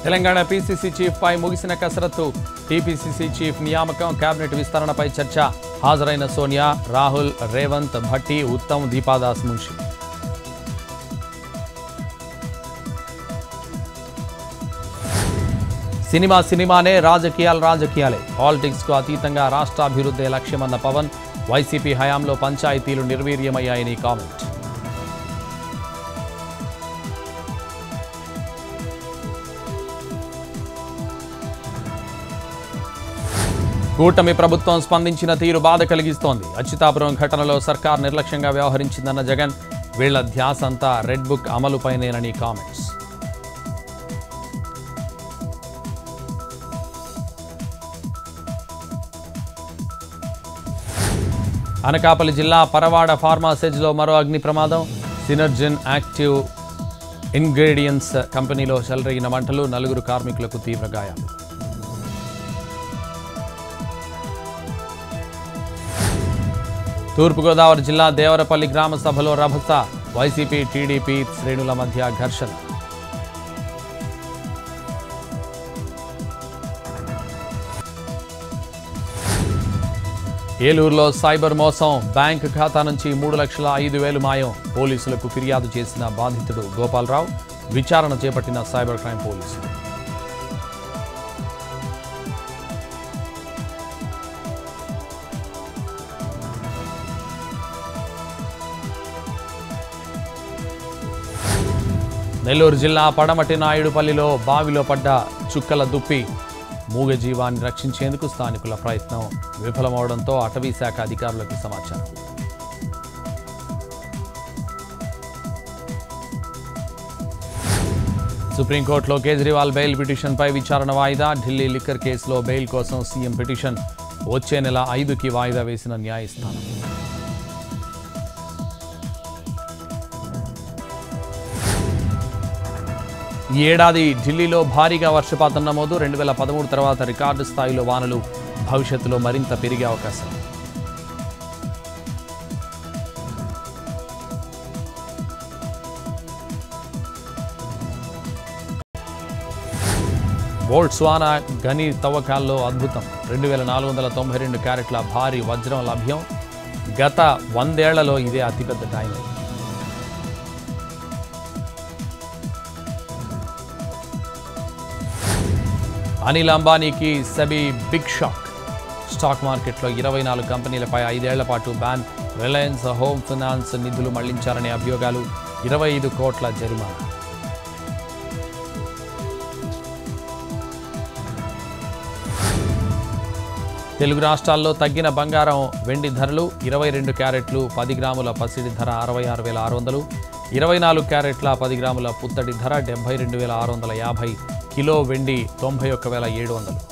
Telangana PCC chief పై ముగిసిన కసరత్తు టీపీసీసీ చీఫ్ నియామకం కేబినెట్ విస్తరణపై చర్చ హాజరైన సోనియా రాహుల్ రేవంత్ భట్టి ఉత్తమ్ దీపాదాస్ మున్షి సినిమా సినిమానే రాజకీయాలు రాజకీయాలే పాలిటిక్స్ కు అతీతంగా రాష్ట్ర అభివృద్ధి లక్ష్యమన్న పవన్ వైసీపీ హయాంలో పంచాయతీలు నిర్వీర్యమయ్యాయని కామెంట్ కూటమి ప్రభుత్వం స్పందించిన తీరు బాధ కలిగిస్తోంది అచ్యుతాపురం ఘటనలో సర్కార్ నిర్లక్ష్యంగా వ్యవహరించిందన్న జగన్ వీళ్ల ధ్యాస అంతా రెడ్ బుక్ అమలుపైనేనని కామెంట్స్ అనకాపల్లి జిల్లా పరవాడ ఫార్మాసేజ్లో మరో అగ్ని ప్రమాదం సినర్జిన్ యాక్టివ్ ఇంగ్రీడియంట్స్ కంపెనీలో చెలరేగిన మంటలు నలుగురు కార్మికులకు తీవ్ర గాయాలు తూర్పుగోదావరి జిల్లా దేవరపల్లి గ్రామ సభలో రభస వైసీపీ టీడీపీ శ్రేణుల మధ్య ఘర్షణ ఏలూరులో సైబర్ మోసం బ్యాంక్ ఖాతా నుంచి మూడు లక్షల ఐదు వేలు మాయం పోలీసులకు ఫిర్యాదు చేసిన బాధితుడు గోపాలరావు విచారణ చేపట్టిన సైబర్ క్రైమ్ పోలీసులు నెల్లూరు జిల్లా పడమటి నాయుడుపల్లిలో బావిలో పడ్డ చుక్కల దుప్పి మూగజీవాన్ని రక్షించేందుకు స్థానికుల ప్రయత్నం విఫలమవడంతో అటవీ శాఖ అధికారులకు సమాచారం సుప్రీంకోర్టులో కేజ్రీవాల్ బెయిల్ పిటిషన్పై విచారణ వాయిదా ఢిల్లీ లిక్కర్ కేసులో బెయిల్ కోసం సీఎం పిటిషన్ వచ్చే నెల ఐదుకి వాయిదా వేసిన న్యాయస్థానం ఈ ఏడాది ఢిల్లీలో భారీగా వర్షపాతం నమోదు రెండు వేల పదమూడు తర్వాత రికార్డు స్థాయిలో వానలు భవిష్యత్తులో మరింత పెరిగే అవకాశం బోల్ట్స్వానా గని తవ్వకాల్లో అద్భుతం రెండు వేల నాలుగు వందల తొంభై రెండు క్యారెట్ల భారీ వజ్రం లభ్యం గత వందేళ్లలో ఇదే అతిపెద్ద డైమండ్ అనిల్ అంబానీకి సెబీ బిగ్ షాక్ స్టాక్ మార్కెట్లో ఇరవై నాలుగు కంపెనీలపై ఐదేళ్ల పాటు బ్యాన్ రిలయన్స్ హోమ్ ఫినాన్స్ నిధులు మళ్లించారనే అభియోగాలు ఇరవై ఐదు కోట్ల జరిమానా తెలుగు రాష్ట్రాల్లో తగ్గిన బంగారం వెండి ధరలు ఇరవై రెండు క్యారెట్లు పది గ్రాముల పసిడి ధర అరవై ఆరు వేల ఆరు వందలు ఇరవై నాలుగు క్యారెట్ల పది గ్రాముల పుత్తడి ధర డెబ్బై రెండు వేల ఆరు వందల యాభై కిలో వెండి తొంభై ఒక్క వేల ఏడు వందలు